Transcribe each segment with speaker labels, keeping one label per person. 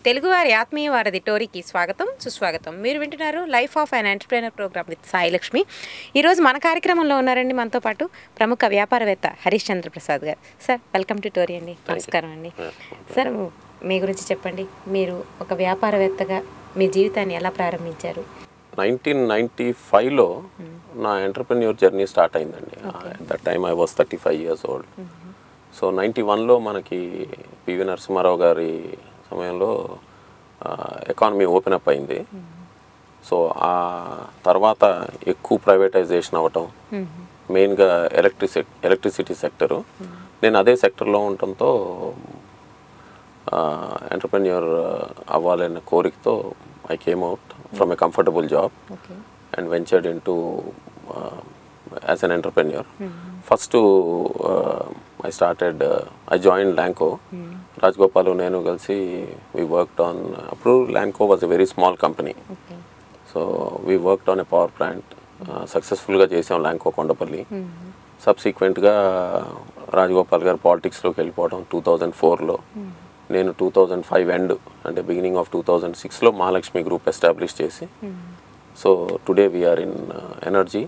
Speaker 1: తెలుగువారి ఆత్మీయ వారధి టోరీకి స్వాగతం సుస్వాగతం మీరు వింటున్నారు life of an entrepreneur program with Sai Lakshmi ఈరోజు మన కార్యక్రమంలో ఉన్నారండి మనతో పాటు ప్రముఖ వ్యాపారవేత్త హరీష్ చంద్ర ప్రసాద్ గారు సార్ వెల్కమ్ టు టోరీ అండి నమస్కారం అండి సార్ మీ గురించి చెప్పండి మీరు ఒక వ్యాపారవేత్తగా మీ జీవితాన్ని ఎలా ప్రారంభించారు
Speaker 2: నైన్టీన్ నైంటీ ఫైవ్లో నా ఎంటర్ప్రెన్యూర్ జర్నీ స్టార్ట్ అయిందండి at that time I was thirty five years old so ninety వన్లో మనకి పివి నరసింహారావు గారి సమయంలో ఎకానమీ ఓపెన్ అప్ అయింది సో ఆ తర్వాత ఎక్కువ ప్రైవేటైజేషన్ అవ్వటం మెయిన్గా ఎలక్ట్రిసి ఎలక్ట్రిసిటీ సెక్టరు నేను అదే సెక్టర్లో ఉండటంతో ఎంటర్ప్రెన్యూర్ అవ్వాలనే కోరికతో I came out from a comfortable job
Speaker 1: okay
Speaker 2: and ventured into as an entrepreneur first I started I join Lanco Rajagopal నేను కలిసి వీ వర్క్డ్ ఆన్ అప్పుడు Lanco was a very small company
Speaker 1: okay
Speaker 2: so we worked on a power plant సక్సెస్ఫుల్గా చేసాం ల్యాంకో కొండపల్లి సబ్సీక్వెంట్గా రాజగోపాల్ గారు పాలిటిక్స్లోకి వెళ్ళిపోవడం two thousand ఫోర్లో నేను two thousand five end అంటే బిగినింగ్ ఆఫ్ టూ థౌజండ్ సిక్స్లో మహాలక్ష్మి గ్రూప్ ఎస్టాబ్లిష్ చేసి so today we're in energy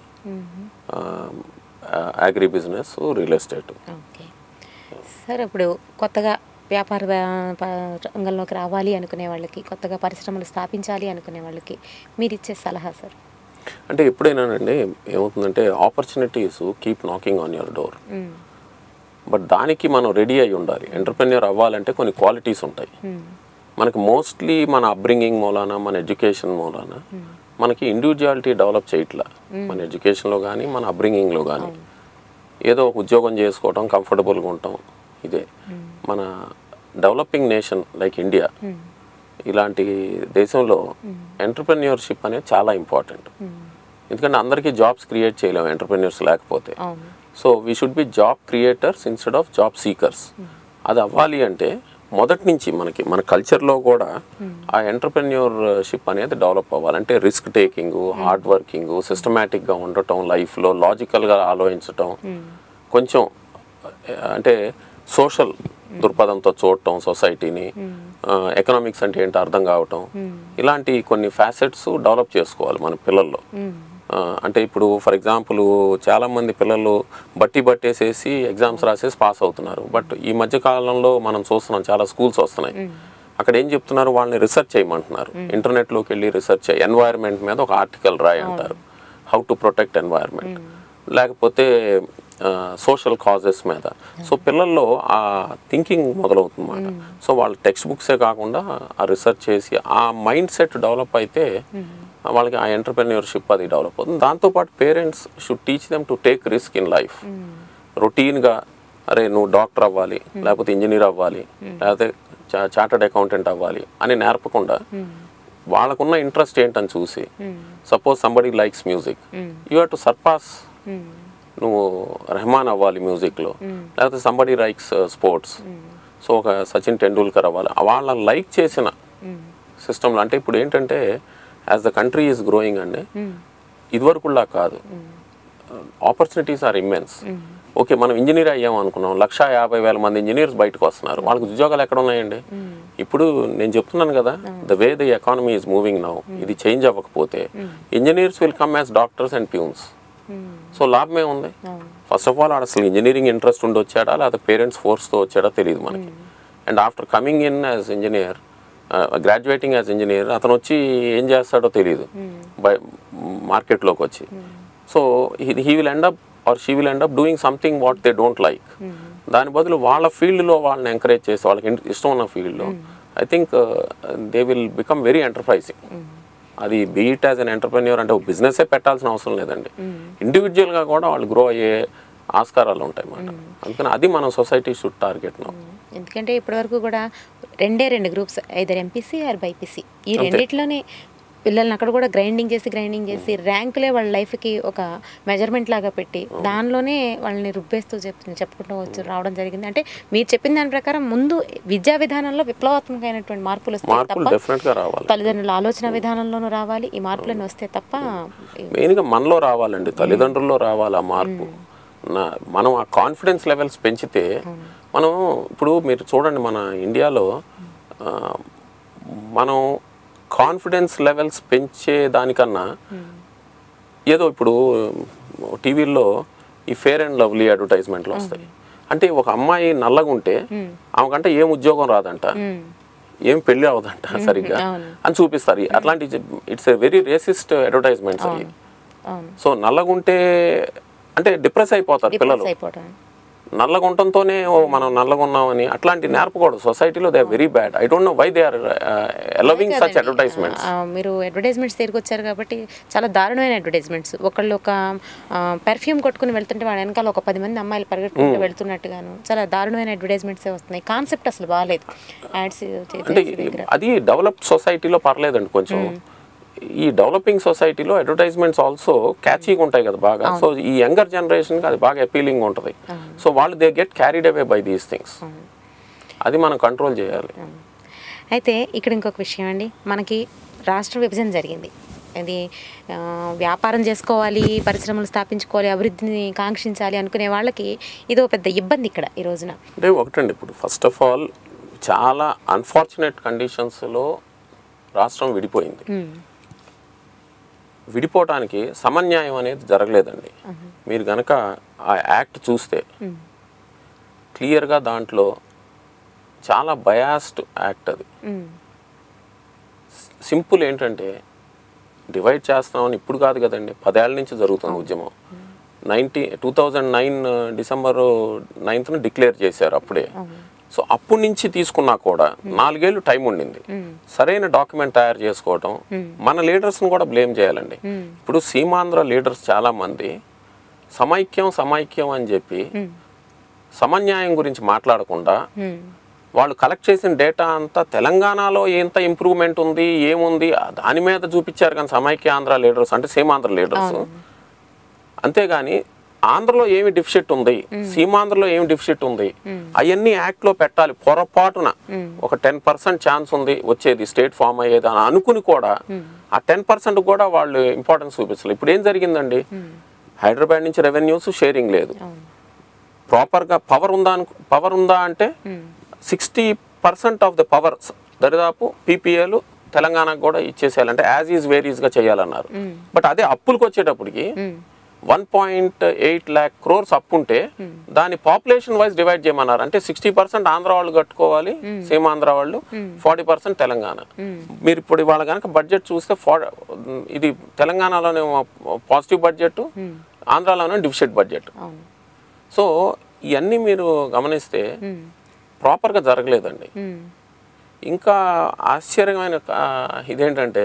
Speaker 2: agri business real estate
Speaker 1: okay sir ఇప్పుడు కొత్తగా వ్యాపార వ్యా- ప- రంగంలోకి రావాలి అనుకునే వాళ్ళకి కొత్తగా పరిశ్రమలు స్థాపించాలి అనుకునే వాళ్ళకి మీరు ఇచ్చే సలహా సార్
Speaker 2: అంటే ఎప్పుడైనానండి ఏమవుతుందంటే opportunities keep knocking on your door
Speaker 1: hmm.
Speaker 2: But దానికి మనం రెడీ అయి ఉండాలి ఎంటర్ప్రెన్యూర్ అవ్వాలంటే కొన్ని క్వాలిటీస్ ఉంటాయి
Speaker 1: మ్మ్.
Speaker 2: మనకి మోస్ట్లీ మన అప్బ్రింగింగ్ మూలాన మన ఎడ్యుకేషన్ మూలాన మనకి ఇండివిజువాలిటీ డెవలప్ చేయట్లా మన ఎడ్యుకేషన్లో కానీ మన అప్బ్రింగింగ్లో కానీ ఏదో ఒక ఉద్యోగం చేసుకోవటం కంఫర్టబుల్గా ఉండటం ఇదే మన డెవలపింగ్ నేషన్ లైక్ ఇండియా ఇలాంటి దేశంలో ఎంటర్ప్రెన్యూర్షిప్ అనేది చాలా ఇంపార్టెంట్ ఎందుకంటే అందరికీ జాబ్స్ క్రియేట్ చేయలేము ఎంటర్ప్రెన్యూర్స్ లేకపోతే
Speaker 1: అవును
Speaker 2: so we should be job creators instead of job seekers అది అవ్వాలి అంటే మొదటి నుంచి మనకి మన కల్చర్లో కూడా ఆ ఎంటర్ప్రెన్యూర్షిప్ అనేది డెవలప్ అవ్వాలి అంటే రిస్క్ టేకింగ్ హార్డ్ వర్కింగ్ సిస్టమేటిక్గా ఉండటం లైఫ్లో లాజికల్గా ఆలోచించటం కొంచెం ఆ, అంటే సోషల్ దృక్పథంతో చూడటం సొసైటీని ఎకనామిక్స్ అంటే ఏంటో అర్థం కావటం ఇలాంటి కొన్ని ఫ్యాసెట్స్ డెవలప్ చేసుకోవాలి మన పిల్లల్లో ఆ, అంటే ఇప్పుడు ఫర్ ఎగ్జాంపుల్ చాలా మంది పిల్లలు బట్టి బట్టేసేసి ఎగ్జామ్స్ రాసేసి పాస్ అవుతున్నారు బట్ ఈ మధ్య కాలంలో మనం చూస్తున్నాం చాలా స్కూల్స్ వస్తున్నాయి అక్కడ ఏం చెప్తున్నారు వాళ్ళని రీసెర్చ్ చేయమంటున్నారు ఇంటర్నెట్లోకి వెళ్ళి రీసెర్చ్ చేయి ఎన్వైర్న్మెంట్ మీద ఒక ఆర్టికల్ రాయి అంటారు హౌ టు ప్రొటెక్ట్ ఎన్వైర్న్మెంట్ లేకపోతే సోషల్ కాజెస్ మీద సో పిల్లల్లో ఆ థింకింగ్ మొదలవుతుందన్నమాట సో వాళ్ళ టెక్స్ట్ బుక్సే కాకుండా ఆ రీసెర్చ్ చేసి ఆ మైండ్ సెట్ డెవలప్ అయితే వాళ్ళకి ఆ ఎంటర్ప్రెన్యూర్షిప్ అది డెవలప్ అవుతుంది దాంతోపాటు parents should teach them to take risk in life రొటీన్గా అరే నువ్వు డాక్టర్ అవ్వాలి లేకపోతే ఇంజనీర్ అవ్వాలి లేకపోతే చార్టర్డ్ అకౌంటెంట్ అవ్వాలి అని నేర్పకుండా వాళ్ళకున్న ఇంట్రెస్ట్ ఏంటని చూసి suppose somebody likes music you have to surpass నువ్వు రెహమాన్ అవ్వాలి మ్యూజిక్లో లేకపోతే సంబడి లైక్స్ స్పోర్ట్స్ సో ఒక సచిన్ టెండూల్కర్ అవ్వాలి వాళ్ళ లైక్ చేసిన సిస్టంలో అంటే ఇప్పుడు ఏంటంటే as the country is growing అండి ఇదివరకులా కాదు ఆపర్చునిటీస్ ఆర్ ఇమ్మెన్స్ ఓకే మనం ఇంజనీర్ అయ్యాం అనుకున్నాం లక్ష యాభై వేల మంది ఇంజనీర్స్ బయటకు వస్తున్నారు వాళ్ళకి ఉద్యోగాలు ఎక్కడ ఉన్నాయండి ఇప్పుడు నేను చెప్తున్నాను కదా the way the economy is moving now ఇది చేంజ్ అవ్వకపోతే engineers will come as doctors and peons so లాభమే ఉంది ఫస్ట్ ఆఫ్ ఆల్ అసలు ఇంజనీరింగ్ ఇంట్రెస్ట్ ఉండి వచ్చాడా లేదా పేరెంట్స్ ఫోర్స్తో వచ్చాడా తెలియదు మనకి and after coming in as engineer graduating as engineer అతను వచ్చి ఏం చేస్తాడో తెలియదు బై మార్కెట్లోకి వచ్చి so he will end up or she will end up doing something what they don't like దాని బదులు వాళ్ళ ఫీల్డ్లో వాళ్ళని ఎంకరేజ్ చేసి వాళ్ళకి ఇన్- ఇష్టం ఉన్న ఫీల్డ్లో I think they will become very enterprising అది బీట్ యాజ్ అన్ ఎంటర్ప్రెన్యూర్ అంటే బిజినెసే పెట్టాల్సిన అవసరం లేదండి ఇండివిజువల్గా కూడా వాళ్ళు గ్రో అయ్యే ఆస్కారాలు ఉంటాయి అన్నమాట అందుకని అది మనం సొసైటీ షుడ్ టార్గెట్ నౌ
Speaker 1: ఎందుకంటే ఇప్పటివరకు కూడా రెండే రెండు groups either MPC or BiPC ఈ రెండిట్లోనే పిల్లల్ని అక్కడ కూడా గ్రైండింగ్ చేసి గ్రైండింగ్ చేసి ర్యాంకులే వాళ్ళ లైఫ్కి ఒక మెజర్మెంట్ లాగా పెట్టి దానిలోనే వాళ్ళని రుబ్బేస్తూ చెప్ చెప్పుకుంటూ వచ్చి రావడం జరిగింది అంటే మీరు చెప్పిన దాని ప్రకారం ముందు విద్యా విధానంలో విప్లవాత్మకమైనటువంటి మార్పులు వస్తాయి
Speaker 2: మార్పులు
Speaker 1: తప్ప
Speaker 2: డెఫినెట్గా రావాలి
Speaker 1: తల్లిదండ్రుల ఆలోచన విధానంలోనూ రావాలి ఈ మార్పులను వస్తే తప్ప
Speaker 2: మెయిన్గా మనలో రావాలండి తల్లిదండ్రుల్లో రావాలి ఆ మార్పు నా మనం ఆ కాన్ఫిడెన్స్ లెవెల్స్ పెంచితే మనం ఇప్పుడు మీరు చూడండి మన ఇండియాలో ఆ, మనం కాన్ఫిడెన్స్ లెవెల్స్ పెంచే దానికన్నా ఏదో ఇప్పుడు టీవీల్లో ఈ ఫేర్ అండ్ లవ్లీ అడ్వర్టైజ్మెంట్లు వస్తాయి అంటే ఒక అమ్మాయి నల్లగా ఉంటే ఆమెకంటే ఏం ఉద్యోగం రాదంట
Speaker 1: మ్మ్.
Speaker 2: ఏం పెళ్లి అవదంట సరిగ్గా
Speaker 1: అవును.
Speaker 2: అని చూపిస్తారు అట్లాంటి it's a very racist advertisements అవి
Speaker 1: అవును
Speaker 2: సో నల్లగుంటే అంటే డిప్రెస్ అయిపోతారు పిల్లలు
Speaker 1: డిప్రెస్ అయిపోవడం
Speaker 2: నల్లగా ఉండటంతోనే ఓ మనం నల్లగా ఉన్నామని అట్లాంటి నేర్పకూడదు సొసైటీలో they are very bad I don't know why they are allowing such advertisements
Speaker 1: ఆ, మీరు అడ్వర్టైజ్మెంట్స్ తిరిగి వచ్చారు కాబట్టి చాలా దారుణమైన అడ్వర్టైజ్మెంట్స్ ఒకళ్ళు ఒక పెర్ఫ్యూమ్ కొట్టుకుని వెళ్తుంటే వాడి వెనకాల ఒక పది మంది అమ్మాయిలు పరిగెట్టుకుంటూ వెళ్తున్నట్టుగాను చాలా దారుణమైన అడ్వర్టైజ్మెంట్సే వస్తున్నాయి కాన్సెప్ట్ అసలు బాగాలేదు యాడ్స్
Speaker 2: అంటే అది డెవలప్డ్ సొసైటీలో పర్లేదండి కొంచెం ఈ డెవలపింగ్ సొసైటీలో అడ్వర్టైజ్మెంట్స్ ఆల్సో క్యాచీగా ఉంటాయి కదా బాగా సో ఈ యంగర్ జనరేషన్కి అది బాగా అపీలింగ్ ఉంటుంది సో వాళ్ళు they get carried away by these things అది మనం కంట్రోల్ చేయాలి
Speaker 1: అయితే ఇక్కడ ఇంకొక విషయం అండి మనకి రాష్ట్ర విభజన జరిగింది ఇది ఆ, వ్యాపారం చేసుకోవాలి పరిశ్రమలు స్థాపించుకోవాలి అభివృద్ధిని కాంక్షించాలి అనుకునే వాళ్ళకి ఇది ఒక పెద్ద ఇబ్బంది ఇక్కడ ఈ రోజున
Speaker 2: అంటే ఒకటండి ఇప్పుడు ఫస్ట్ ఆఫ్ ఆల్ చాలా అన్ఫార్చునేట్ కండిషన్స్లో రాష్ట్రం విడిపోయింది
Speaker 1: మ్మ్.
Speaker 2: విడిపోవటానికి సమన్యాయం అనేది జరగలేదండి మీరు గనక ఆ యాక్ట్ చూస్తే క్లియర్గా దాంట్లో చాలా బయాస్డ్ యాక్ట్ అది
Speaker 1: మ్మ్.
Speaker 2: సింపుల్ ఏంటంటే డివైడ్ చేస్తున్నామని ఇప్పుడు కాదు కదండి పదేళ్ల నుంచి జరుగుతుంది ఉద్యమం ninety two thousand nine December నైన్త్న డిక్లేర్ చేశారు అప్పుడే సో అప్పటి నుంచి తీసుకున్నా కూడా నాలుగేళ్ళు టైం ఉండింది సరైన డాక్యుమెంట్ తయారు చేసుకోవటం మన లీడర్స్ని కూడా బ్లేమ్ చేయాలండి ఇప్పుడు సీమాంధ్ర లీడర్స్ చాలా మంది సమైక్యం సమైక్యం అని చెప్పి సమన్యాయం గురించి మాట్లాడకుండా
Speaker 1: మ్మ్.
Speaker 2: వాళ్ళు కలెక్ట్ చేసిన డేటా అంతా తెలంగాణలో ఎంత ఇంప్రూవ్మెంట్ ఉంది ఏముంది ఆ దాని మీద చూపించారు కానీ సమైక్య ఆంధ్ర లీడర్స్ అంటే సీమాంధ్ర లీడర్స్ అంతేగాని ఆంధ్రలో ఏమి డిఫిషిట్ ఉంది సీమాంధ్రలో ఏమి డిఫిషిట్ ఉంది అవన్నీ యాక్ట్ లో పెట్టాలి పొరపాటున ఒక టెన్ పర్సెంట్ ఛాన్స్ ఉంది వచ్చేది స్టేట్ ఫామ్ అయ్యేది అని అనుకుని కూడా ఆ టెన్ పర్సెంట్ కూడా వాళ్ళు ఇంపార్టెన్స్ చూపించాలి ఇప్పుడు ఏం జరిగిందండి హైదరాబాద్ నుంచి రెవెన్యూస్ షేరింగ్ లేదు
Speaker 1: అవును
Speaker 2: ప్రాపర్గా పవర్ ఉందా అను పవర్ ఉందా అంటే sixty percent of the power దరిదాపు పీపీఏలు తెలంగాణకు కూడా ఇచ్చేసేయాలి అంటే యాజ్ ఈజ్ వేరీస్గా చేయాలన్నారు బట్ అదే అప్పులకు వచ్చేటప్పటికి one point eight lakh crores అప్పు ఉంటే దాని పాపులేషన్ వైజ్ డివైడ్ చేయమన్నారు అంటే సిక్స్టీ పర్సెంట్ ఆంధ్ర వాళ్ళు కట్టుకోవాలి సేమ్ ఆంధ్ర వాళ్ళు ఫార్టీ పర్సెంట్ తెలంగాణ మీరు ఇప్పుడు ఇవాళ కనుక బడ్జెట్ చూస్తే ఫా ఇది తెలంగాణలోనే పాజిటివ్ బడ్జెట్ ఆంధ్రాలోనే డిఫిషిట్ బడ్జెట్
Speaker 1: అవును
Speaker 2: సో ఇవన్నీ మీరు గమనిస్తే ప్రాపర్గా జరగలేదండి
Speaker 1: మ్మ్.
Speaker 2: ఇంకా ఆశ్చర్యమైన ఆ, ఇదేంటంటే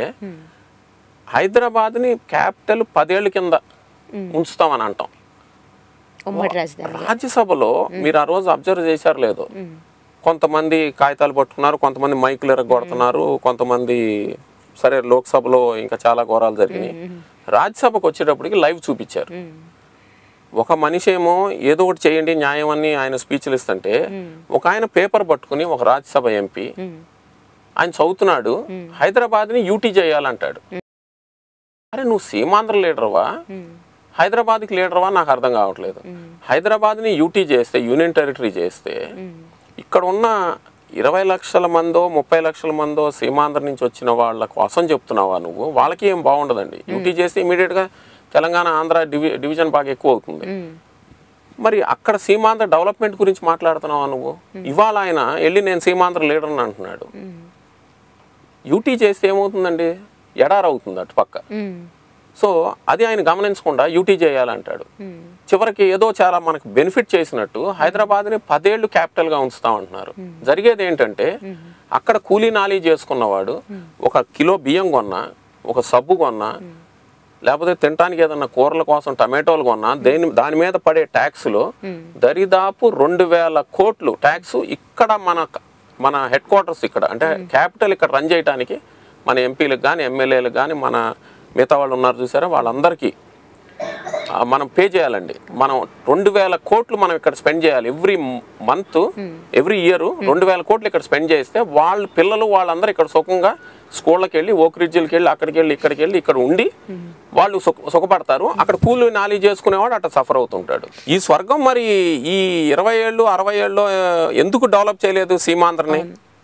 Speaker 2: హైదరాబాద్ని క్యాపిటల్ పదేళ్ళ కింద ఉంచుతామని అంటాం
Speaker 1: ఉమ్మడి రాజధాని
Speaker 2: రాజ్యసభలో మీరు ఆ రోజు అబ్జర్వ్ చేశారు లేదో కొంతమంది కాగితాలు పట్టుకున్నారు కొంతమంది మైకులు ఎరగొడుతున్నారు కొంతమంది సరే లోక్సభలో ఇంకా చాలా ఘోరాలు జరిగినాయి రాజ్యసభకు వచ్చేటప్పటికి లైవ్ చూపించారు
Speaker 1: మ్మ్.
Speaker 2: ఒక మనిషి ఏమో ఏదో ఒకటి చేయండి న్యాయం అని ఆయన స్పీచ్లు ఇస్తుంటే ఒక ఆయన పేపర్ పట్టుకుని ఒక రాజ్యసభ ఎంపీ
Speaker 1: మ్మ్.
Speaker 2: ఆయన చదువుతున్నాడు హైదరాబాద్ని యూటీ చేయాలంటాడు అరే నువ్వు సీమాంధ్ర లీడర్వా
Speaker 1: మ్మ్.
Speaker 2: హైదరాబాద్కి లీడర్వా నాకు అర్థం కావట్లేదు హైదరాబాద్ని యూటీ చేస్తే యూనియన్ టెరిటరీ చేస్తే ఇక్కడ ఉన్న ఇరవై లక్షల మందో ముప్పై లక్షల మందో సీమాంధ్ర నుంచి వచ్చిన వాళ్ళ కోసం చెప్తున్నావా నువ్వు వాళ్ళకి ఏం బాగుండదండి యూటీ చేస్తే ఇమీడియట్గా తెలంగాణ ఆంధ్ర డివి డివిజన్ బాగా ఎక్కువ అవుతుంది
Speaker 1: మ్మ్.
Speaker 2: మరి అక్కడ సీమాంధ్ర డెవలప్మెంట్ గురించి మాట్లాడుతున్నావా నువ్వు ఇవాళ ఆయన వెళ్ళి నేను సీమాంధ్ర లీడర్ని అంటున్నాడు
Speaker 1: మ్మ్.
Speaker 2: యూటీ చేస్తే ఏమవుతుందండి ఎడారవుతుంది అటు పక్క
Speaker 1: మ్మ్.
Speaker 2: సో అది ఆయన గమనించకుండా యూటీ చేయాలంటాడు
Speaker 1: మ్మ్.
Speaker 2: చివరికి ఏదో చాలా మనకు బెనిఫిట్ చేసినట్టు హైదరాబాద్ని పదేళ్లు క్యాపిటల్గా ఉంచుతామంటున్నారు జరిగేది ఏంటంటే అక్కడ కూలీ నాలీ చేసుకున్నవాడు ఒక కిలో బియ్యం కొన్నా ఒక సబ్బు కొన్నా లేకపోతే తినడానికి ఏదన్నా కూరల కోసం టమాటోలు కొన్నా దేని దాని మీద పడే ట్యాక్స్లో దరిదాపు రెండు వేల కోట్లు ట్యాక్స్ ఇక్కడ మన మన హెడ్ క్వార్టర్స్ ఇక్కడ అంటే క్యాపిటల్ ఇక్కడ రన్ చేయడానికి మన ఎంపీలకు కానీ ఎమ్మెల్యేలకు కానీ మన మిగతా వాళ్ళు ఉన్నారు చూసారా వాళ్ళందరికీ ఆ, మనం పే చేయాలండి మనం రెండు వేల కోట్లు మనం ఇక్కడ స్పెండ్ చేయాలి ఎవ్రీ మంత్ ఎవ్రీ ఇయర్ రెండు వేల కోట్లు ఇక్కడ స్పెండ్ చేస్తే వాళ్ళ పిల్లలు వాళ్ళందరూ ఇక్కడ సుఖంగా స్కూళ్ళకి వెళ్ళి ఓక్ రిడ్జిల్కి వెళ్ళి అక్కడికి వెళ్ళి ఇక్కడికి వెళ్ళి ఇక్కడ ఉండి వాళ్ళు సుఖ సుఖపడతారు అక్కడ కూలి నాలి చేసుకునేవాడు అట్లా సఫర్ అవుతుంటాడు ఈ స్వర్గం మరి ఈ ఇరవై ఏళ్ళు అరవై ఏళ్ళు ఎందుకు డెవలప్ చేయలేదు సీమాంధ్రని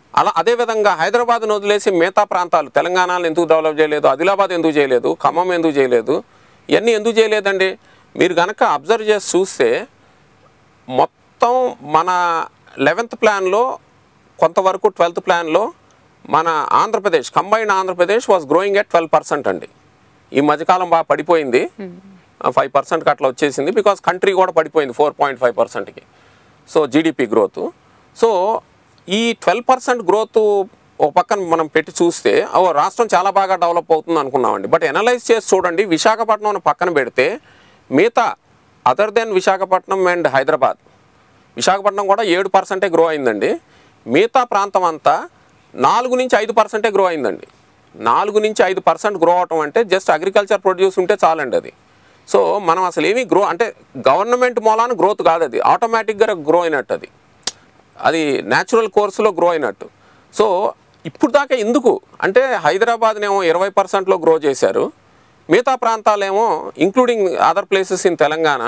Speaker 2: అలా అదేవిధంగా హైదరాబాద్ను వదిలేసి మిగతా ప్రాంతాలు తెలంగాణలో ఎందుకు డెవలప్ చేయలేదు ఆదిలాబాద్ ఎందుకు చేయలేదు ఖమ్మం ఎందుకు చేయలేదు ఇవన్నీ ఎందుకు చేయలేదండి మీరు కనుక అబ్జర్వ్ చేసి చూస్తే మొత్తం మన లెవెంత్ ప్లాన్లో కొంతవరకు ట్వెల్త్ ప్లాన్లో మన Andhra Pradesh combined Andhra Pradesh was growing at twelve percent అండి ఈ మధ్యకాలం బాగా పడిపోయింది ఫైవ్ పర్సెంట్కి అట్లా వచ్చేసింది బికాస్ కంట్రీ కూడా పడిపోయింది ఫోర్ పాయింట్ ఫైవ్ పర్సెంట్కి సో జీడిపి గ్రోత్ సో ఈ ట్వెల్వ్ పర్సెంట్ గ్రోత్ ఒక పక్కన మనం పెట్టి చూస్తే ఓ రాష్ట్రం చాలా బాగా డెవలప్ అవుతుంది అనుకున్నామండి బట్ ఎనలైజ్ చేసి చూడండి విశాఖపట్నం పక్కన పెడితే మిగతా other than Visakhapatnam and Hyderabad Visakhapatnam కూడా ఏడు పర్సెంటే గ్రో అయిందండి మిగతా ప్రాంతం అంతా నాలుగు నుంచి ఐదు పర్సెంటే గ్రో అయిందండి నాలుగు నుంచి ఐదు పర్సెంట్ గ్రో అవటం అంటే జస్ట్ అగ్రికల్చర్ ప్రొడ్యూస్ ఉంటే చాలండి అది సో మనం అసలు ఏమీ గ్రో అంటే గవర్నమెంట్ మూలాన గ్రోత్ కాదు అది ఆటోమేటిక్గా గ్రో అయినట్టు అది అది న్యాచురల్ కోర్సులో గ్రో అయినట్టు సో ఇప్పుడు దాకా ఎందుకు అంటే హైదరాబాద్నేమో ఇరవై పర్సెంట్లో గ్రో చేశారు మిగతా ప్రాంతాలేమో including other places in Telangana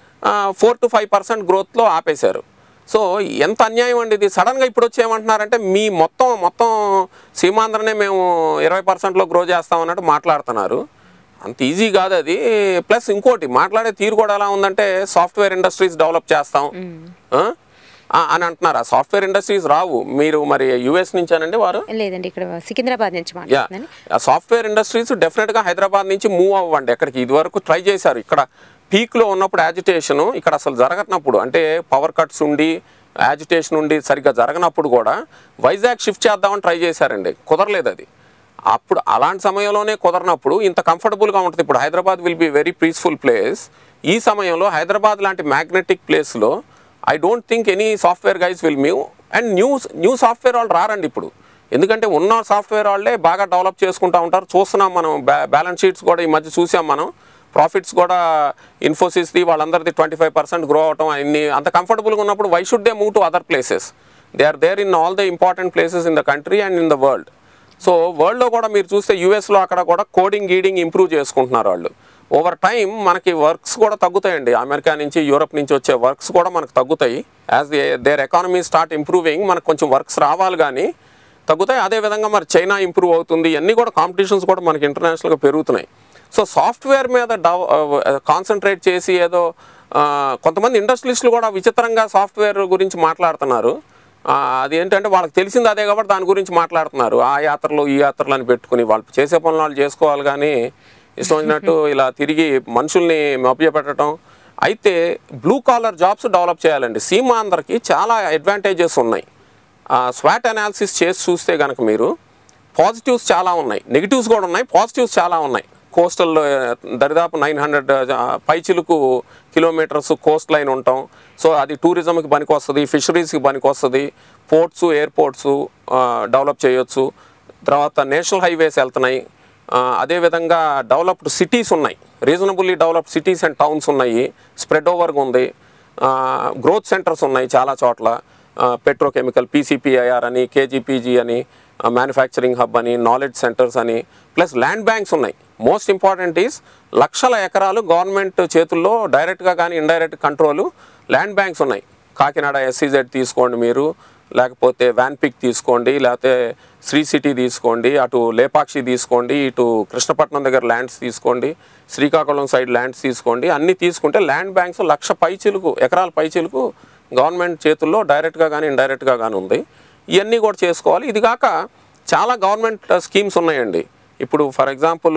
Speaker 2: four to five percent గ్రోత్లో ఆపేశారు సో ఎంత అన్యాయం అండి ఇది సడన్గా ఇప్పుడు వచ్చి ఏమంటున్నారంటే మీ మొత్తం మొత్తం సీమాంధ్రనే మేము ఇరవై పర్సెంట్లో గ్రో చేస్తాం అన్నట్టు మాట్లాడుతున్నారు అంత ఈజీ కాదు అది ప్లస్ ఇంకోటి మాట్లాడే తీరు కూడా ఎలా ఉందంటే సాఫ్ట్వేర్ ఇండస్ట్రీస్ డెవలప్ చేస్తాం ఆ? ఆ, అని అంటున్నారు ఆ సాఫ్ట్వేర్ ఇండస్ట్రీస్ రావు మీరు మరి యుఎస్ నుంచానండి వారు
Speaker 1: లేదండి ఇక్కడ సికింద్రాబాద్ నుంచి
Speaker 2: యా
Speaker 1: మాట్లాడుతున్నాను
Speaker 2: ఆ సాఫ్ట్వేర్ ఇండస్ట్రీస్ డెఫినెట్గా హైదరాబాద్ నుంచి మూవ్ అవ్వండి ఎక్కడికి ఇదివరకు ట్రై చేశారు ఇక్కడ పీక్లో ఉన్నప్పుడు యాజిటేషన్ ఇక్కడ అసలు జరగనప్పుడు అంటే పవర్ కట్స్ ఉండి యాజిటేషన్ ఉండి సరిగ్గా జరగనప్పుడు కూడా వైజాగ్ షిఫ్ట్ చేద్దామని ట్రై చేశారండి కుదరలేదు అది అప్పుడు అలాంటి సమయంలోనే కుదరనప్పుడు ఇంత కంఫర్టబుల్గా ఉంటుంది ఇప్పుడు Hyderabad will be very peaceful place ఈ సమయంలో హైదరాబాద్ లాంటి మ్యాగ్నెటిక్ ప్లేస్లో I don't think any software guys will మ్యూ అండ్ న్యూ న్యూ సాఫ్ట్వేర్ వాళ్ళు రారండి ఇప్పుడు ఎందుకంటే ఉన్న సాఫ్ట్వేర్ వాళ్ళే బాగా డెవలప్ చేసుకుంటూ ఉంటారు చూస్తున్నాం మనం బ్యా బ్యాలెన్స్ షీట్స్ కూడా ఈ మధ్య చూసాం మనం ప్రాఫిట్స్ కూడా ఇన్ఫోసిస్ది వాళ్ళందరిది ట్వంటీ ఫైవ్ పర్సెంట్ గ్రో అవటం అన్ని అంత కంఫర్టబుల్గా ఉన్నప్పుడు why should they move to other places they are there in all the important places in the country and in the world so వరల్డ్లో కూడా మీరు చూస్తే యూఎస్లో అక్కడ కూడా కోడింగ్ గీడింగ్ ఇంప్రూవ్ చేసుకుంటున్నారు వాళ్ళు ఓవర్ టైం మనకి వర్క్స్ కూడా తగ్గుతాయండి అమెరికా నుంచి యూరప్ నుంచి వచ్చే వర్క్స్ కూడా మనకు తగ్గుతాయి as they their economy start improving మనకు కొంచెం వర్క్స్ రావాలి కానీ తగ్గుతాయి అదేవిధంగా మరి చైనా ఇంప్రూవ్ అవుతుంది ఇవన్నీ కూడా కాంపిటీషన్స్ కూడా మనకి ఇంటర్నేషనల్గా పెరుగుతున్నాయి సో సాఫ్ట్వేర్ మీద డవ్ కాన్సన్ట్రేట్ చేసి ఏదో ఆ, కొంతమంది ఇండస్ట్రియలిస్టులు కూడా విచిత్రంగా సాఫ్ట్వేర్ గురించి మాట్లాడుతున్నారు ఆ, అది ఏంటంటే వాళ్ళకి తెలిసింది అదే కాబట్టి దాని గురించి మాట్లాడుతున్నారు ఆ యాత్రలు ఈ యాత్రలు అని పెట్టుకుని వాళ్ళు చేసే పనులు వాళ్ళు చేసుకోవాలి కానీ ఇష్టం వచ్చినట్టు ఇలా తిరిగి మనుషుల్ని మభ్యపెట్టడం అయితే బ్లూ కాలర్ జాబ్స్ డెవలప్ చేయాలండి సీమాంధ్రకి చాలా అడ్వాంటేజెస్ ఉన్నాయి స్వాట్ అనాలిసిస్ చేసి చూస్తే కనుక మీరు పాజిటివ్స్ చాలా ఉన్నాయి నెగిటివ్స్ కూడా ఉన్నాయి పాజిటివ్స్ చాలా ఉన్నాయి కోస్టల్ దరిదాపు నైన్ హండ్రెడ్ పైచిలుకు కిలోమీటర్స్ కోస్ట్ లైన్ ఉంటాం సో అది టూరిజంకి పనికి వస్తుంది ఫిషరీస్కి పనికి వస్తుంది పోర్ట్స్ ఎయిర్పోర్ట్స్ డెవలప్ చేయొచ్చు తర్వాత నేషనల్ హైవేస్ వెళ్తున్నాయి ఆ, అదేవిధంగా డెవలప్డ్ సిటీస్ ఉన్నాయి reasonably developed cities and towns ఉన్నాయి స్ప్రెడ్ ఓవర్గా ఉంది గ్రోత్ సెంటర్స్ ఉన్నాయి చాలా చోట్ల పెట్రోకెమికల్ పీసీపీఐఆర్ అని కేజీపీజీ అని మ్యానుఫ్యాక్చరింగ్ హబ్ అని నాలెడ్జ్ సెంటర్స్ అని ప్లస్ ల్యాండ్ బ్యాంక్స్ ఉన్నాయి మోస్ట్ ఇంపార్టెంట్ ఈస్ లక్షల ఎకరాలు గవర్నమెంట్ చేతుల్లో డైరెక్ట్గా కానీ ఇండైరెక్ట్ కంట్రోల్ ల్యాండ్ బ్యాంక్స్ ఉన్నాయి కాకినాడ ఎస్సీజెడ్ తీసుకోండి మీరు లేకపోతే వ్యాన్పిక్ తీసుకోండి లేకపోతే శ్రీ సిటీ తీసుకోండి అటు లేపాక్షి తీసుకోండి ఇటు కృష్ణపట్నం దగ్గర ల్యాండ్స్ తీసుకోండి శ్రీకాకుళం సైడ్ ల్యాండ్స్ తీసుకోండి అన్నీ తీసుకుంటే ల్యాండ్ బ్యాంక్స్ లక్ష పైచిలుకు ఎకరాల పైచిలుకు గవర్నమెంట్ చేతుల్లో డైరెక్ట్గా కానీ ఇండైరెక్ట్గా కానీ ఉంది ఇవన్నీ కూడా చేసుకోవాలి ఇది కాక చాలా గవర్నమెంట్ స్కీమ్స్ ఉన్నాయండి ఇప్పుడు ఫర్ ఎగ్జాంపుల్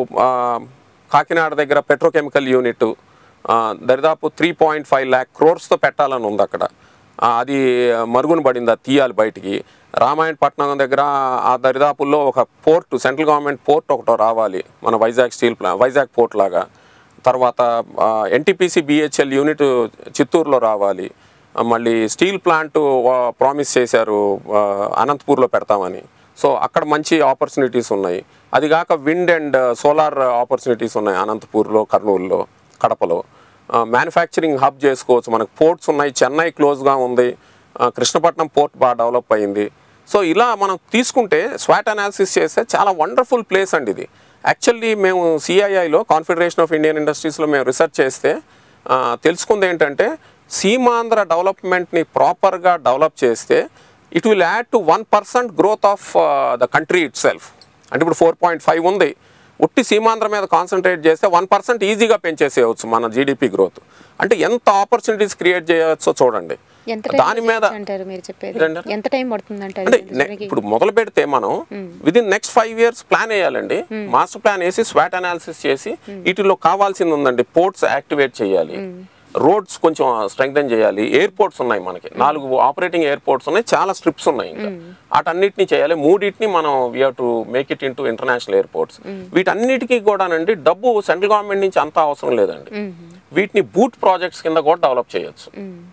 Speaker 2: కాకినాడ దగ్గర పెట్రోకెమికల్ యూనిట్ దరిదాపు త్రీ పాయింట్ ఫైవ్ ల్యాక్ క్రోర్స్తో పెట్టాలని ఉంది అక్కడ ఆ, అది మరుగున పడింది అది తీయాలి బయటికి రామాయణపట్నం దగ్గర ఆ దరిదాపుల్లో ఒక పోర్ట్ సెంట్రల్ గవర్నమెంట్ పోర్ట్ ఒకటి రావాలి మన వైజాగ్ స్టీల్ ప్లా వైజాగ్ పోర్ట్ లాగా తర్వాత ఎన్టీపీసీ బిహెచ్ఎల్ యూనిట్ చిత్తూరులో రావాలి ఆ, మళ్ళీ స్టీల్ ప్లాంట్ ప్రామిస్ చేశారు ఆ, అనంతపూర్లో పెడతామని సో అక్కడ మంచి ఆపర్చునిటీస్ ఉన్నాయి అది కాక విండ్ అండ్ సోలార్ ఆపర్చునిటీస్ ఉన్నాయి అనంతపూర్లో కర్నూలులో కడపలో మ్యానుఫ్యాక్చరింగ్ హబ్ చేసుకోవచ్చు మనకు పోర్ట్స్ ఉన్నాయి చెన్నై క్లోజ్గా ఉంది ఆ, కృష్ణపట్నం పోర్ట్ బాగా డెవలప్ అయింది సో ఇలా మనం తీసుకుంటే స్వాట్ అనాలిసిస్ చేస్తే చాలా వండర్ఫుల్ ప్లేస్ అండి ఇది యాక్చువల్లీ మేము సిఐఐలో కాన్ఫెడరేషన్ ఆఫ్ ఇండియన్ ఇండస్ట్రీస్లో మేము రీసెర్చ్ చేస్తే ఆ, తెలుసుకుంది ఏంటంటే సీమాంధ్ర డెవలప్మెంట్ని ప్రాపర్గా డెవలప్ చేస్తే it will add to one percent growth of the country itself అంటే ఇప్పుడు ఫోర్ పాయింట్ ఫైవ్ ఉంది ఉట్టి సీమాంధ్ర మీద కాన్సన్ట్రేట్ చేస్తే వన్ పర్సెంట్ ఈజీగా పెంచేసేయచ్చు మన జీడిపి గ్రోత్ అంటే ఎంత ఆపర్చునిటీస్ క్రియేట్ చేయవచ్చో చూడండి
Speaker 1: ఎంత time
Speaker 2: దాని మీద
Speaker 1: అంటారు మీరు చెప్పేది
Speaker 2: ఏంటంటారు?
Speaker 1: ఎంత టైం పడుతుంది అంటారు
Speaker 2: అంటే
Speaker 1: ఇది
Speaker 2: నె-
Speaker 1: నిజానికి?
Speaker 2: ఇప్పుడు మొదలు పెడితే మనం with in next five years plan వేయాలండి మాస్టర్ ప్లాన్ వేసి స్వాట్ అనాలిసిస్ చేసి వీటిలో కావాల్సింది ఉందండి పోర్ట్స్ యాక్టివేట్ చేయాలి రోడ్స్ కొంచెం స్ట్రెంగ్థెన్ చేయాలి ఎయిర్పోర్ట్స్ ఉన్నాయి మనకి నాలుగు ఆపరేటింగ్ ఎయిర్పోర్ట్స్ ఉన్నాయి చాలా స్ట్రిప్స్ ఉన్నాయి ఇంకా వాటన్నిటిని చేయాలి మూడింటిని మనం we to make it into international airports వీటన్నిటికీ కూడానండి డబ్బు సెంట్రల్ గవర్నమెంట్ నుంచి అంత అవసరం లేదండి వీటిని బూట్ ప్రాజెక్ట్స్ కింద కూడా డెవలప్ చేయొచ్చు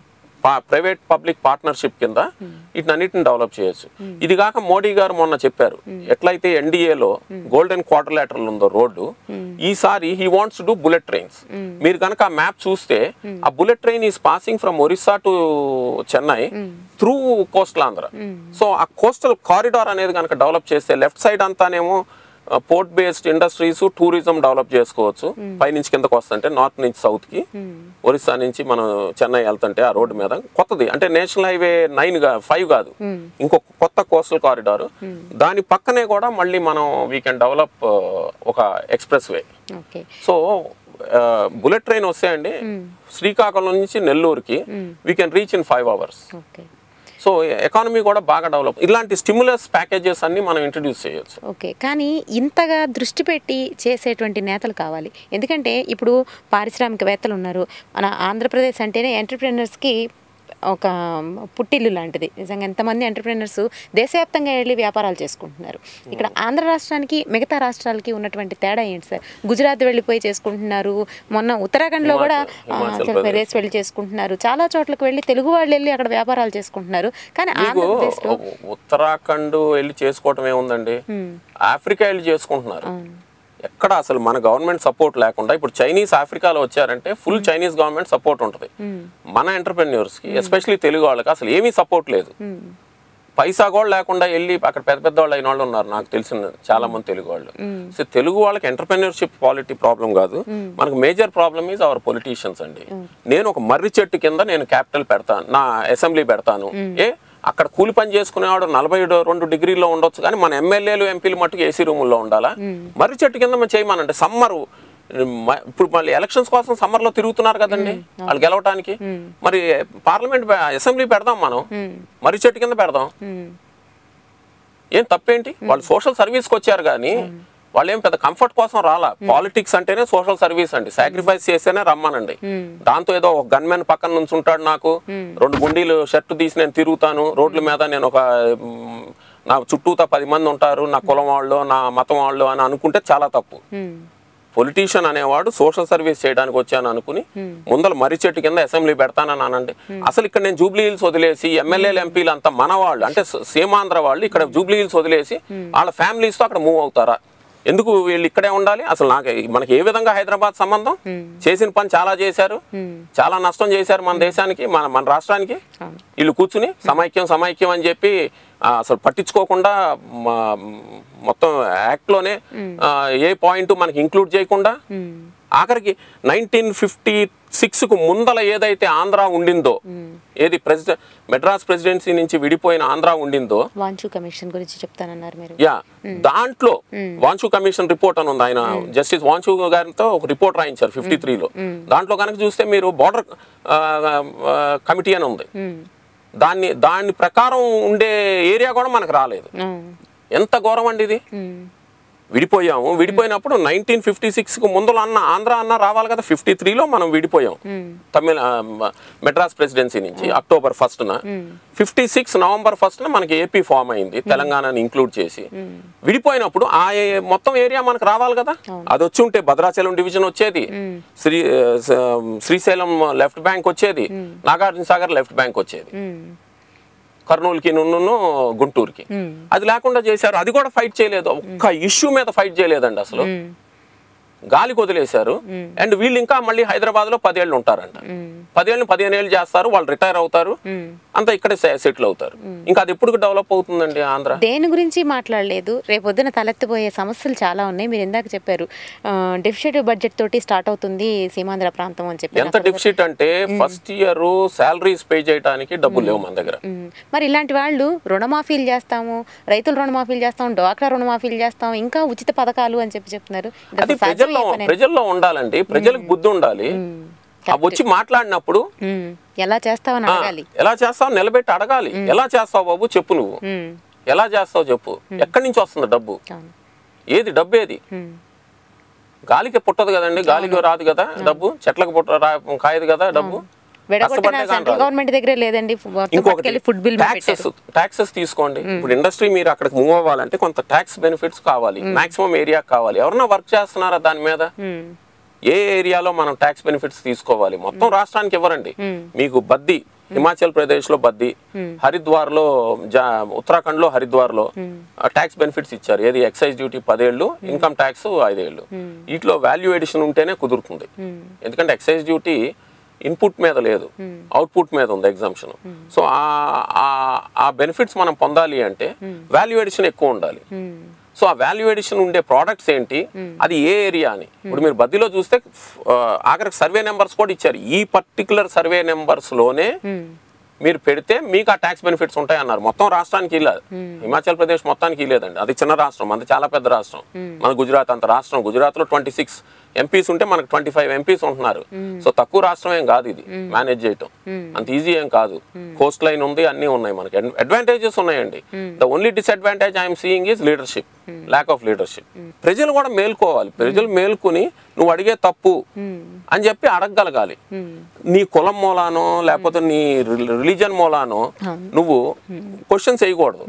Speaker 2: ప్రైవేట్ పబ్లిక్ పార్ట్నర్షిప్ కింద వీటినన్నిటిని డెవలప్ చేయొచ్చు ఇది కాక మోడీ గారు మొన్న చెప్పారు ఎట్లయితే ఎన్డీఏలో గోల్డెన్ క్వార్టర్ లాటరల్ ఉందో రోడ్డు ఈసారి he wants to bullet trains మీరు కనుక ఆ మ్యాప్ చూస్తే ఆ bullet train is passing from Orissa to Chennai through coastal Andhra so ఆ కోస్టల్ కారిడార్ అనేది కనుక డెవలప్ చేస్తే లెఫ్ట్ సైడ్ అంతానేమో port based industries tourism develop చేసుకోవచ్చు పైనుంచి కిందకు వస్తుంటే నార్త్ నుంచి సౌత్ కి ఒరిస్సా నుంచి మనం చెన్నై వెళ్తుంటే ఆ రోడ్డు మీద కొత్తది అంటే నేషనల్ హైవే నైన్ గా ఫైవ్ కాదు ఇంకొక కొత్త కోస్టల్ కారిడార్ దాని పక్కనే కూడా మళ్ళీ మనం వీ కెన్ డెవలప్ ఒక expressway
Speaker 1: okay
Speaker 2: so bullet train వస్తే అండి శ్రీకాకుళం నుంచి నెల్లూరుకి we can reach in five hours
Speaker 1: okay
Speaker 2: so economy కూడా బాగా డెవలప్ ఇలాంటి స్టిమ్యులస్ ప్యాకేజెస్ అన్ని మనం ఇంట్రడ్యూస్ చేయొచ్చు
Speaker 1: ఓకే కానీ ఇంతగా దృష్టి పెట్టి చేసేటువంటి నేతలు కావాలి ఎందుకంటే ఇప్పుడు పారిశ్రామికవేత్తలు ఉన్నారు మన ఆంధ్రప్రదేశ్ అంటేనే ఎంటర్ప్రెనర్స్కి ఒక పుట్టిల్లు లాంటిది నిజంగా ఎంతమంది ఎంటర్ప్రెనర్స్ దేశవ్యాప్తంగా వెళ్ళి వ్యాపారాలు చేసుకుంటున్నారు ఇక్కడ ఆంధ్ర రాష్ట్రానికి మిగతా రాష్ట్రాలకి ఉన్నటువంటి తేడా ఏంటి సార్ గుజరాత్ వెళ్ళిపోయి చేసుకుంటున్నారు మొన్న ఉత్తరాఖండ్లో కూడా
Speaker 2: హిమాచల్- హిమాచల్
Speaker 1: అరుణాచల్ ప్రదేశ్ వెళ్ళి చేసుకుంటున్నారు చాలా చోట్లకు వెళ్ళి తెలుగు వాళ్ళు వెళ్ళి అక్కడ వ్యాపారాలు చేసుకుంటున్నారు కానీ
Speaker 2: మీకు
Speaker 1: ఆంధ్రప్రదేశ్లో
Speaker 2: ఉత్తరాఖండ్ వెళ్ళి చేసుకోవటం ఏముందండి ఆఫ్రికా వెళ్ళి చేసుకుంటున్నారు ఎక్కడ అసలు మన గవర్నమెంట్ సపోర్ట్ లేకుండా ఇప్పుడు చైనీస్ ఆఫ్రికాలో వచ్చారంటే ఫుల్ చైనీస్ గవర్నమెంట్ సపోర్ట్ ఉంటుంది మన ఎంటర్ప్రెన్యూర్స్ కి ఎస్పెషలీ తెలుగు వాళ్ళకి అసలు ఏమీ సపోర్ట్ లేదు పైసా కూడా లేకుండా వెళ్ళి అక్కడ పెద్ద పెద్ద వాళ్ళు అయిన వాళ్ళు ఉన్నారు నాకు తెలిసిన చాలా మంది తెలుగు వాళ్ళు సో తెలుగు వాళ్ళకి ఎంటర్ప్రెన్యూర్షిప్ క్వాలిటీ ప్రాబ్లం కాదు మనకు major problem is our politicians అండి నేను ఒక మర్రి చెట్టు కింద నేను క్యాపిటల్ పెడతాను నా అసెంబ్లీ పెడతాను ఏ అక్కడ కూలి పని చేసుకునేవాడు నలభై రెండు డిగ్రీలో ఉండొచ్చు కానీ మన ఎమ్మెల్యేలు ఎంపీలు మట్టుకు ఏసీ రూముల్లో ఉండాలా మర్రి చెట్టు కింద మనం చేయమనంటే సమ్మరు మ- ఇప్పుడు మళ్ళీ ఎలక్షన్స్ కోసం సమ్మర్ లో తిరుగుతున్నారు కదండి వాళ్ళు గెలవటానికి మరి పార్లమెంట్ అసెంబ్లీ పెడదాం మనం మర్రి చెట్టు కింద పెడదాం ఏం తప్పేంటి వాళ్ళు సోషల్ సర్వీస్కి వచ్చారు కానీ వాళ్ళు ఏం పెద్ద కంఫర్ట్ కోసం రాలా పాలిటిక్స్ అంటేనే సోషల్ సర్వీస్ అండి సాక్రిఫైస్ చేస్తేనే రమ్మనండి దాంతో ఏదో ఒక గన్మెన్ పక్కన నుంచి ఉంటాడు నాకు రెండు గుండీలు షర్ట్ తీసి నేను తిరుగుతాను రోడ్ల మీద నేను ఒక మ్, నా చుట్టూతా పది మంది ఉంటారు నా కులం వాళ్ళు నా మతం వాళ్ళు అని అనుకుంటే చాలా తప్పు పొలిటీషియన్ అనేవాడు సోషల్ సర్వీస్ చేయడానికి వచ్చాను అనుకుని ముందర మర్రి చెట్టు కింద అసెంబ్లీ పెడతానని అనండి అసలు ఇక్కడ నేను జూబ్లీ హిల్స్ వదిలేసి ఎమ్మెల్యేలు ఎంపీలు అంతా మన వాళ్ళు అంటే స- సీమాంధ్ర వాళ్ళు ఇక్కడ జూబ్లీ హిల్స్ వదిలేసి వాళ్ళ families తో అక్కడ మూవ్ అవుతారా ఎందుకు వీళ్ళు ఇక్కడే ఉండాలి అసలు నాకు మనకి ఏ విధంగా హైదరాబాద్ సంబంధం చేసిన పని చాలా చేశారు చాలా నష్టం చేశారు మన దేశానికి మన మన రాష్ట్రానికి వీళ్ళు కూర్చుని సమైక్యం సమైక్యం అని చెప్పి ఆ, అసలు పట్టించుకోకుండా మా- మొత్తం యాక్ట్లోనే ఏ పాయింట్ మనకి ఇంక్లూడ్ చేయకుండా ఆఖరికి నైన్టీన్ ఫిఫ్టీ సిక్స్కు ముందల ఏదైతే ఆంధ్ర ఉండిందో ఏది ప్రెసిడెంట్ మెడ్రాస్ ప్రెసిడెన్సీ నుంచి విడిపోయిన ఆంధ్ర ఉండిందో
Speaker 1: వాంచు కమిషన్ గురించి చెప్తానన్నారు మీరు
Speaker 2: యా దాంట్లో వాంచు కమిషన్ రిపోర్ట్ అని ఉంది ఆయన జస్టిస్ వాంచు గారితో ఒక రిపోర్ట్ రాయించారు ఫిఫ్టీ త్రీలో దాంట్లో కనుక చూస్తే మీరు బార్డర్ కమిటీ అని ఉంది దాన్ని దాని ప్రకారం ఉండే ఏరియా కూడా మనకు రాలేదు
Speaker 1: ఆ,
Speaker 2: ఎంత ఘోరం అండి ఇది
Speaker 1: ఉమ్,
Speaker 2: విడిపోయాము విడిపోయినప్పుడు నైన్టీన్ ఫిఫ్టీ సిక్స్కు ముందులో అన్న ఆంధ్ర అన్న రావాలి కదా ఫిఫ్టీ త్రీలో మనం విడిపోయాం తమిళ ఆ, మ- మెడ్రాస్ ప్రెసిడెన్సీ నుంచి అక్టోబర్ ఫస్ట్న ఫిఫ్టీ సిక్స్ నవంబర్ ఫస్ట్న మనకి ఏపీ ఫామ్ అయింది తెలంగాణని ఇంక్లూడ్ చేసి విడిపోయినప్పుడు ఆ ఏ- మొత్తం ఏరియా మనకు రావాలి కదా అది వచ్చి ఉంటే భద్రాచలం డివిజన్ వచ్చేది శ్రీ ఆ, స- శ్రీశైలం లెఫ్ట్ బ్యాంక్ వచ్చేది నాగార్జున సాగర్ లెఫ్ట్ బ్యాంక్ వచ్చేది
Speaker 1: ఉమ్,
Speaker 2: కర్నూలుకి నున్ను గుంటూరుకి అది లేకుండా చేశారు అది కూడా ఫైట్ చేయలేదు ఒక్క ఇష్యూ మీద ఫైట్ చేయలేదండి అసలు
Speaker 1: ఉమ్,
Speaker 2: గాలికి వదిలేశారు అండ్ వీళ్ళు ఇంకా మళ్ళీ హైదరాబాద్ లో పదేళ్ళు ఉంటారంట పదేళ్ళు పదిహేను ఏళ్ళు చేస్తారు వాళ్ళు రిటైర్ అవుతారు అంతా ఇక్కడే సెటిల్ అవుతారు ఇంకా అది ఎప్పుడు డెవలప్ అవుతుందండి ఆంధ్ర
Speaker 1: దేని గురించి మాట్లాడలేదు రేపొద్దున తలెత్తిపోయే సమస్యలు చాలా ఉన్నాయి మీరు ఇందాక చెప్పారు డెఫిషిట్ బడ్జెట్ తోటి స్టార్ట్ అవుతుంది సీమాంధ్ర ప్రాంతం అని చెప్పి
Speaker 2: ఎంత డెఫిసిట్ అంటే ఫస్ట్ ఇయర్ శాలరీస్ పే చేయడానికి డబ్బులు లేవు మన దగ్గర
Speaker 1: మ్మ్. మరి ఇలాంటి వాళ్ళు రుణమాఫీలు చేస్తాము రైతులు రుణమాఫీలు చేస్తాం డ్వాక్రా రుణమాఫీలు చేస్తాం ఇంకా ఉచిత పథకాలు అని చెప్పి చెప్తున్నారు ఇది
Speaker 2: అది
Speaker 1: అసలు సాధ్యమయ్యే
Speaker 2: ప్రజల్లో
Speaker 1: పనేనా?
Speaker 2: ప్రజల్లో ఉండాలండి ప్రజలకు బుద్ధి ఉండాలి అవి వచ్చి మాట్లాడినప్పుడు
Speaker 1: మ్మ్. ఎలా చేస్తావని
Speaker 2: ఆ,
Speaker 1: అడగాలి
Speaker 2: ఎలా చేస్తావు నిలబెట్టి అడగాలి ఎలా చేస్తావు బాబు చెప్పు నువ్వు
Speaker 1: మ్మ్.
Speaker 2: ఎలా చేస్తావు చెప్పు ఎక్కడి నుంచి వస్తుంది డబ్బు
Speaker 1: అవును
Speaker 2: ఏది డబ్బు ఏది
Speaker 1: మ్మ్.
Speaker 2: గాలికి పుట్టదు కదండి గాలికి రాదు కదా డబ్బు చెట్లకు పుట్ట రా- కాయదు కదా డబ్బు
Speaker 1: విడగొట్టిన
Speaker 2: కష్టపడితే కానీ
Speaker 1: సెంట్రల్
Speaker 2: రాదు.
Speaker 1: గవర్నమెంట్ దగ్గరే లేదండి మొత్తం
Speaker 2: ఇంకొకటి
Speaker 1: పట్టుకెళ్ళి ఫుడ్ బిల్
Speaker 2: ట్యాక్సెస్ ట్యాక్సెస్ తీసుకోండి ఇప్పుడు ఇండస్ట్రీ మీరు అక్కడికి మూవ్ అవ్వాలంటే కొంత ట్యాక్స్ బెనిఫిట్స్ కావాలి మాక్సిమం ఏరియా కావాలి ఎవరన్నా వర్క్ చేస్తున్నారా దాని మీద ఏ ఏరియాలో మనం ట్యాక్స్ బెనిఫిట్స్ తీసుకోవాలి మొత్తం రాష్ట్రానికి ఇవ్వరండి మీకు బద్ది హిమాచల్ ప్రదేశ్ లో బద్ది హరిద్వార్ లో ఉత్తరాఖండ్ లో హరిద్వార్ లో ట్యాక్స్ బెనిఫిట్స్ ఇచ్చారు ఏది ఎక్సైజ్ డ్యూటీ పదేళ్ళు ఇన్కమ్ ట్యాక్స్ ఐదేళ్ళు వీటిలో వాల్యూ ఎడిషన్ ఉంటేనే కుదురుతుంది ఎందుకంటే ఎక్సైజ్ డ్యూటీ ఇన్పుట్ మీద లేదు అవుట్పుట్ మీద ఉంది ఎగ్జామ్షన్ సో ఆ బెనిఫిట్స్ మనం పొందాలి అంటే వాల్యూ ఎడిషన్ ఎక్కువ ఉండాలి సో ఆ వాల్యూ ఎడిషన్ ఉండే ప్రోడక్ట్స్ ఏంటి అది ఏ ఏరియా అని ఇప్పుడు మీరు బద్దిలో చూస్తే ఆ, ఆఖరికి సర్వే నెంబర్స్ కూడా ఇచ్చారు ఈ పర్టికులర్ సర్వే నెంబర్స్ లోనే మీరు పెడితే మీకు ఆ ట్యాక్స్ బెనిఫిట్స్ ఉంటాయి అన్నారు మొత్తం రాష్ట్రానికి ఇలేదు హిమాచల్ ప్రదేశ్ మొత్తానికి ఇలేదండి అది చిన్న రాష్ట్రం అది చాలా పెద్ద రాష్ట్రం మన గుజరాత్ అంత రాష్ట్రం గుజరాత్ లో ట్వంటీ సిక్స్ ఎంపీస్ ఉంటే మనకు ట్వంటీ ఫైవ్ ఎంపీస్ ఉంటున్నారు సో తక్కువ రాష్ట్రం ఏం కాదు ఇది మేనేజ్ చేయటం అంత ఈజీ ఏం కాదు కోస్ట్ లైన్ ఉంది అన్నీ ఉన్నాయి మనకి అడ్వాంటేజెస్ ఉన్నాయండి the only disadvantage I'm seeing is leadership lack of leadership ప్రజలు కూడా మేల్కోవాలి ప్రజలు మేల్కొని నువ్వు అడిగే తప్పు అని చెప్పి అడగగలగాలి నీ కులం మూలానో లేకపోతే నీ రిలీజన్ మూలానో నువ్వు క్వశ్చన్స్ వేయకూడదు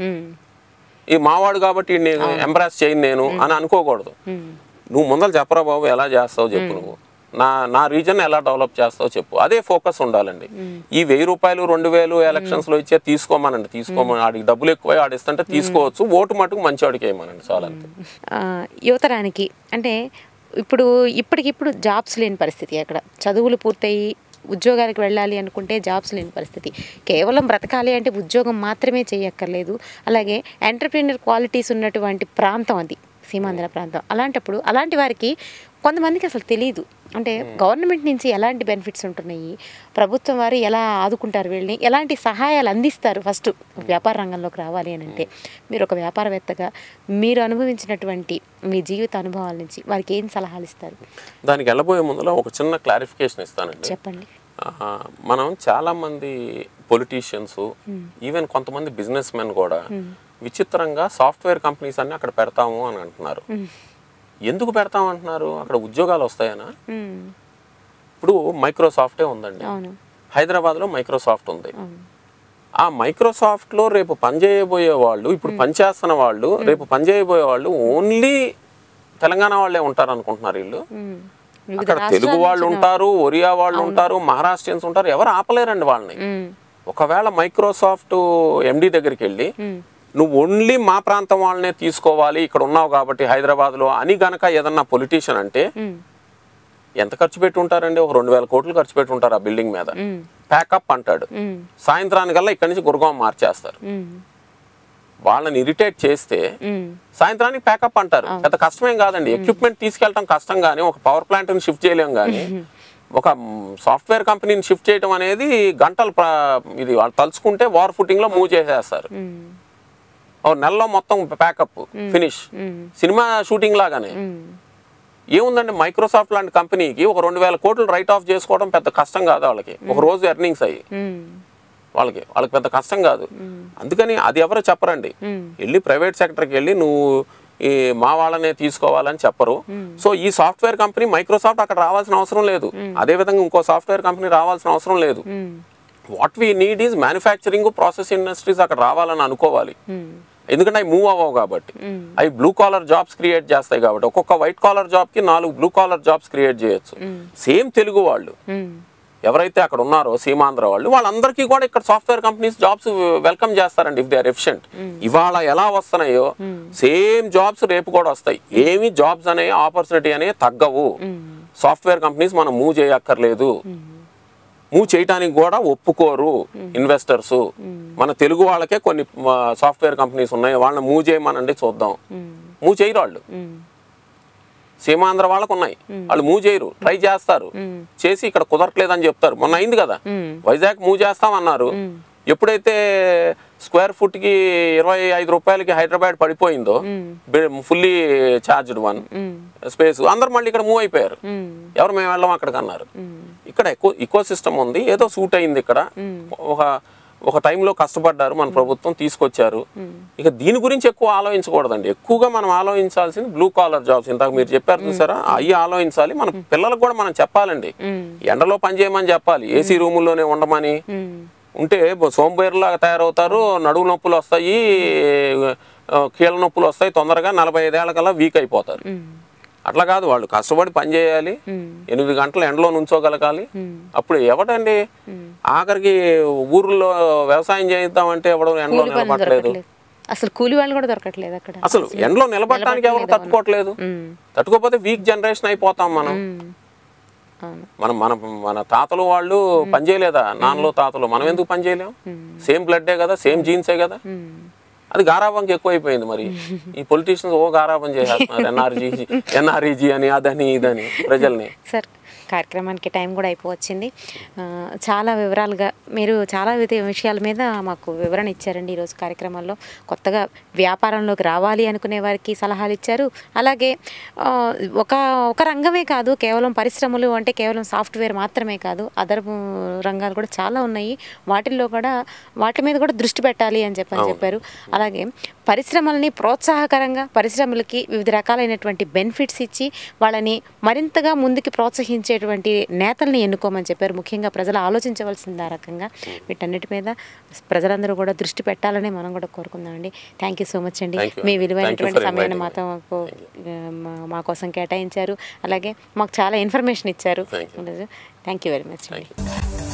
Speaker 2: ఈ మావాడు కాబట్టి నేను ఎంబ్రాస్ చేయను నేను అని అనుకోకూడదు నువ్వు ముందర చెప్పరా బాబు ఎలా చేస్తావు చెప్పు నువ్వు నా నా రీజన్ ఎలా డెవలప్ చేస్తావు చెప్పు అదే ఫోకస్ ఉండాలండి ఈ వెయ్యి రూపాయలు రెండు వేలు ఎలక్షన్స్ లో ఇచ్చే తీసుకోమనండి తీసుకోమని ఆడికి డబ్బులు ఎక్కువ ఆడిస్తుంటే తీసుకోవచ్చు ఓటు మటుకు మంచి వాడికి వేయమనండి చాలా అంతే
Speaker 1: ఆ, యువతరానికి అంటే ఇప్పుడు ఇప్పటికిప్పుడు జాబ్స్ లేని పరిస్థితి అక్కడ చదువులు పూర్తయి ఉద్యోగాలకు వెళ్ళాలి అనుకుంటే జాబ్స్ లేని పరిస్థితి కేవలం బ్రతకాలి అంటే ఉద్యోగం మాత్రమే చేయక్కర్లేదు అలాగే ఎంటర్ప్రీనర్ క్వాలిటీస్ ఉన్నటువంటి ప్రాంతం అది సీమాంధ్ర ప్రాంతం అలాంటప్పుడు అలాంటి వారికి కొంతమందికి అసలు తెలియదు అంటే గవర్నమెంట్ నుంచి ఎలాంటి బెనిఫిట్స్ ఉంటున్నాయి ప్రభుత్వం వారు ఎలా ఆదుకుంటారు వీళ్ళని ఎలాంటి సహాయాలు అందిస్తారు ఫస్ట్ వ్యాపార రంగంలోకి రావాలి అని అంటే మీరు ఒక వ్యాపారవేత్తగా మీరు అనుభవించినటువంటి మీ జీవిత అనుభవాల నుంచి వారికి ఏం సలహాలు ఇస్తారు
Speaker 2: దానికి వెళ్ళబోయే ముందులో ఒక చిన్న క్లారిఫికేషన్ ఇస్తానండి
Speaker 1: చెప్పండి
Speaker 2: ఆహా, మనం చాలా మంది పొలిటీషియన్స్ ఈవెన్ కొంతమంది బిజినెస్ మెన్ కూడా విచిత్రంగా సాఫ్ట్వేర్ కంపెనీస్ అన్ని అక్కడ పెడతాము అని అంటున్నారు ఎందుకు పెడతాం అంటున్నారు అక్కడ ఉద్యోగాలు వస్తాయనా
Speaker 1: మ్మ్.
Speaker 2: ఇప్పుడు మైక్రోసాఫ్టే ఉందండి
Speaker 1: అవును
Speaker 2: హైదరాబాద్లో మైక్రోసాఫ్ట్ ఉంది
Speaker 1: అవును
Speaker 2: ఆ మైక్రోసాఫ్ట్ లో రేపు పనిచేయబోయే వాళ్ళు ఇప్పుడు పనిచేస్తున్న వాళ్ళు రేపు పనిచేయబోయే వాళ్ళు ఓన్లీ తెలంగాణ వాళ్ళే ఉంటారు అనుకుంటున్నారు వీళ్ళు
Speaker 1: మ్మ్. వివిధ
Speaker 2: అక్కడ తెలుగు
Speaker 1: రాష్ట్రాల
Speaker 2: వాళ్ళు
Speaker 1: నుంచి
Speaker 2: ఉంటారు ఒరియా వాళ్ళు ఉంటారు మహారాష్ట్రియన్స్ ఉంటారు ఎవరు ఆపలేరండి వాళ్ళని
Speaker 1: మ్మ్.
Speaker 2: ఒకవేళ మైక్రోసాఫ్ట్ ఎండి దగ్గరికి వెళ్ళి
Speaker 1: మ్మ్.
Speaker 2: నువ్వు ఓన్లీ మా ప్రాంతం వాళ్ళనే తీసుకోవాలి ఇక్కడ ఉన్నావు కాబట్టి హైదరాబాద్లో అని గనక ఏదన్నా పొలిటీషియన్ అంటే
Speaker 1: మ్మ్.
Speaker 2: ఎంత ఖర్చు పెట్టి ఉంటారండి ఒక రెండు వేల కోట్లు ఖర్చు పెట్టి ఉంటారు ఆ బిల్డింగ్ మీద
Speaker 1: మ్మ్.
Speaker 2: ప్యాకప్ అంటాడు
Speaker 1: మ్మ్.
Speaker 2: సాయంత్రానికల్లా ఇక్కడి నుంచి గురుగాం మార్చేస్తారు
Speaker 1: మ్మ్.
Speaker 2: వాళ్ళని ఇరిటేట్ చేస్తే
Speaker 1: మ్మ్.
Speaker 2: సాయంత్రానికి ప్యాకప్ అంటారు పెద్ద కష్టమేం కాదండి ఎక్విప్మెంట్ తీసుకెళ్ళటం కష్టం కానీ ఒక పవర్ ప్లాంట్ ని షిఫ్ట్ చేయలేం కానీ ఒక సాఫ్ట్వేర్ కంపెనీని షిఫ్ట్ చేయడం అనేది గంటలు ప్ర- ఇది వాళ్ళు తలుచుకుంటే వార్ ఫుటింగ్ లో మూవ్ చేసేస్తారు
Speaker 1: మ్మ్.
Speaker 2: ఓ నెలలో మొత్తం ప్యాకప్ ఫినిష్
Speaker 1: మ్మ్.
Speaker 2: సినిమా షూటింగ్ లాగానే
Speaker 1: మ్మ్.
Speaker 2: ఏముందండి మైక్రోసాఫ్ట్ లాంటి కంపెనీకి ఒక రెండు వేల కోట్లు రైట్ ఆఫ్ చేసుకోవడం పెద్ద కష్టం కాదు వాళ్ళకి ఒక రోజు ఎర్నింగ్స్ అయ్యి
Speaker 1: మ్మ్.
Speaker 2: వాళ్ళకి వాళ్ళకి పెద్ద కష్టం కాదు అందుకని అది ఎవరు చెప్పరండి
Speaker 1: మ్మ్.
Speaker 2: వెళ్ళి ప్రైవేట్ సెక్టర్కి వెళ్ళి నువ్వు ఈ మా వాళ్ళనే తీసుకోవాలని చెప్పరు సో ఈ సాఫ్ట్వేర్ కంపెనీ మైక్రోసాఫ్ట్ అక్కడ రావాల్సిన అవసరం లేదు అదే విధంగా ఇంకో సాఫ్ట్వేర్ కంపెనీ రావాల్సిన అవసరం లేదు
Speaker 1: మ్మ్.
Speaker 2: What we need is manufacturing process industries అక్కడ రావాలని అనుకోవాలి
Speaker 1: మ్మ్.
Speaker 2: ఎందుకంటే అవి మూవ్ అవ్వవు కాబట్టి
Speaker 1: మ్మ్.
Speaker 2: అవి బ్లూ కాలర్ జాబ్స్ క్రియేట్ చేస్తాయి కాబట్టి ఒక్కొక్క వైట్ కాలర్ జాబ్ కి నాలుగు బ్లూ కాలర్ జాబ్స్ క్రియేట్ చేయొచ్చు సేమ్ తెలుగు వాళ్ళు
Speaker 1: మ్మ్.
Speaker 2: ఎవరైతే అక్కడ ఉన్నారో సీమాంధ్ర వాళ్ళు వాళ్ళందరికీ కూడా ఇక్కడ సాఫ్ట్వేర్ కంపెనీస్ జాబ్స్ వెల్కమ్ చేస్తారండి ఇఫ్ దే ఆర్ ఎఫిషియంట్ ఇవాళ ఎలా వస్తున్నాయో సేమ్ జాబ్స్ రేపు కూడా వస్తాయి ఏమి జాబ్స్ అనే ఆపర్చునిటీ అనే తగ్గవు సాఫ్ట్వేర్ కంపెనీస్ మనం మూవ్ చేయక్కర్లేదు మూవ్ చేయడానికి కూడా ఒప్పుకోరు ఇన్వెస్టర్స్ మన తెలుగు వాళ్ళకే కొన్ని సాఫ్ట్వేర్ కంపెనీస్ ఉన్నాయి వాళ్ళని మూవ్ చేయమనండి చూద్దాం మూవ్ చేయరు వాళ్ళు సీమాంధ్ర వాళ్ళకు ఉన్నాయి వాళ్ళు మూవ్ చేయరు ట్రై చేస్తారు చేసి ఇక్కడ కుదరట్లేదని చెప్తారు మొన్న అయింది కదా వైజాగ్ మూవ్ చేస్తామన్నారు ఎప్పుడైతే స్క్వేర్ ఫుట్ కి ఇరవై ఐదు రూపాయలకి హైదరాబాద్ పడిపోయిందో ఫుల్లీ ఛార్జ్డ్ వన్ స్పేస్ అందరు మళ్ళీ ఇక్కడ మూవ్ అయిపోయారు ఎవరు మేము వెళ్ళాం అక్కడికి అన్నారు ఇక్కడ ఎక్కువ ఇకో సిస్టమ్ ఉంది ఏదో సూట్ అయింది ఇక్కడ ఒక ఒక టైంలో కష్టపడ్డారు మన ప్రభుత్వం తీసుకొచ్చారు ఇక దీని గురించి ఎక్కువ ఆలోచించకూడదండి ఎక్కువగా మనం ఆలోచించాల్సింది బ్లూ కాలర్ జాబ్స్ ఇంతకు మీరు చెప్పారు చూసారా అవి ఆలోచించాలి మన పిల్లలకు కూడా మనం చెప్పాలండి ఎండలో పని చేయమని చెప్పాలి ఏసీ రూముల్లోనే ఉండమని ఉంటే బ- సోంబేరులాగా తయారవుతారు నడువు నొప్పులు వస్తాయి ఆ, కీళ్ళ నొప్పులు వస్తాయి తొందరగా నలభై ఐదేళ్ల కల్లా వీక్ అయిపోతారు అట్లా కాదు వాళ్ళు కష్టపడి పని చేయాలి ఎనిమిది గంటలు ఎండలో నుంచోగలగాలి అప్పుడు ఎవడండి ఆఖరికి ఊర్లో వ్యవసాయం చేద్దామంటే ఎవడు ఎండలో
Speaker 1: కూలి పనులు
Speaker 2: నిలబడలేదు
Speaker 1: దొరకట్లేదు అసలు కూలి వాళ్ళు కూడా దొరకట్లేదు అక్కడ
Speaker 2: అసలు ఎండలో నిలబడటానికి ఎవరు తట్టుకోవట్లేదు
Speaker 1: ఉమ్.
Speaker 2: తట్టుకోకపోతే వీక్ జనరేషన్ అయిపోతాం మనం
Speaker 1: ఉమ్. అవును
Speaker 2: మనం మన మన తాతలు వాళ్ళు పని చేయలేదా నాన్నలు తాతలు మనం ఎందుకు పని చేయలేం సేమ్ బ్లడ్డే కదా సేమ్ జీన్సే కదా
Speaker 1: ఉమ్.
Speaker 2: అది గారాబంకి ఎక్కువైపోయింది మరి ఈ పొలిటీషియన్స్ ఓ గారాబం చేసేస్తున్నారు ఎన్ఆర్జీ ఎన్ఆర్ఈజీ అని అదని ఇదని ప్రజల్ని
Speaker 1: సార్ కార్యక్రమానికి టైం కూడా అయిపోవచ్చింది ఆ, చాలా వివరాలుగా మీరు చాలా విధ- విషయాల మీద మాకు వివరణ ఇచ్చారండి ఈరోజు కార్యక్రమంలో కొత్తగా వ్యాపారంలోకి రావాలి అనుకునే వారికి సలహాలు ఇచ్చారు అలాగే ఆ, ఒక ఒక రంగమే కాదు కేవలం పరిశ్రమలు అంటే కేవలం సాఫ్ట్వేర్ మాత్రమే కాదు అదర్ రంగాలు కూడా చాలా ఉన్నాయి వాటిల్లో కూడా వాటి మీద కూడా దృష్టి పెట్టాలి అని చెప్పని చెప్పారు అలాగే పరిశ్రమల్ని ప్రోత్సాహకరంగా పరిశ్రమలకి వివిధ రకాలైనటువంటి బెనిఫిట్స్ ఇచ్చి వాళ్ళని మరింతగా ముందుకు ప్రోత్సహించేటువంటి నేతల్ని ఎన్నుకోమని చెప్పారు ముఖ్యంగా ప్రజలు ఆలోచించవలసింది ఆ రకంగా వీటన్నిటి మీద ప్రజలందరూ కూడా దృష్టి పెట్టాలని మనం కూడా కోరుకుందామండి థ్యాంక్ యూ సో మచ్ అండి
Speaker 2: Thank you.
Speaker 1: మీ
Speaker 2: Thank you
Speaker 1: విలువైనటువంటి
Speaker 2: for
Speaker 1: సమయాన్ని
Speaker 2: inviting
Speaker 1: మాతో మాకు, ఆ, మా- మా కోసం కేటాయించారు అలాగే మాకు చాలా ఇన్ఫర్మేషన్ ఇచ్చారు
Speaker 2: Thank
Speaker 1: thank you very much అండి